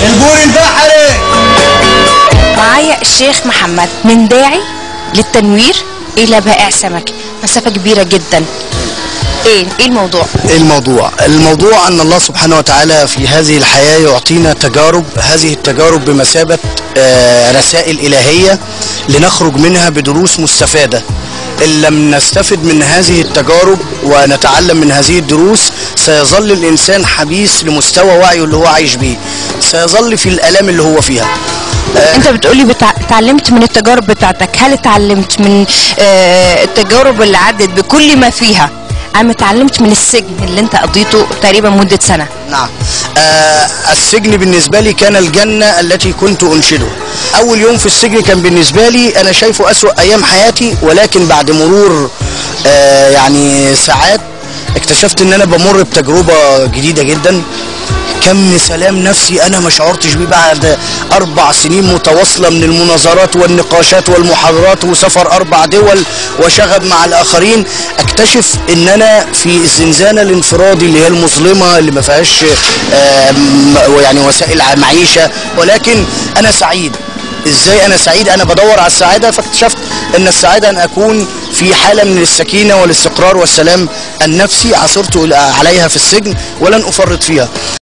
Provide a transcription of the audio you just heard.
البور البحري معايا الشيخ محمد من داعي للتنوير الى بائع سمك مسافه كبيره جدا ايه ايه الموضوع الموضوع الموضوع ان الله سبحانه وتعالى في هذه الحياة يعطينا تجارب هذه التجارب بمثابة آه، رسائل إلهية لنخرج منها بدروس مستفادة إن لم نستفد من هذه التجارب ونتعلم من هذه الدروس سيظل الإنسان حبيس لمستوى وعيه اللي هو عايش بيه سيظل في الآلام اللي هو فيها انت بتقولي بتع... اتعلمت من التجارب بتاعتك هل اتعلمت من آه التجارب اللي عدت بكل ما فيها ام اتعلمت من السجن اللي انت قضيته تقريبا مده سنه نعم آه السجن بالنسبة لي كان الجنة التي كنت أنشده أول يوم في السجن كان بالنسبة لي أنا شايفه أسوأ أيام حياتي ولكن بعد مرور آه يعني ساعات اكتشفت ان انا بمر بتجربة جديدة جدا كم سلام نفسي انا ما شعرتش بيه بعد اربع سنين متواصلة من المناظرات والنقاشات والمحاضرات وسفر اربع دول وشغب مع الاخرين اكتشف ان انا في الزنزانة الانفرادي اللي هي المظلمة اللي ما فيهاش آه، م- يعني وسائل معيشة ولكن انا سعيد ازاي انا سعيد انا بدور على السعادة فاكتشفت ان السعادة ان اكون في حالة من السكينة والاستقرار والسلام النفسي عثرت عليها في السجن ولن افرط فيها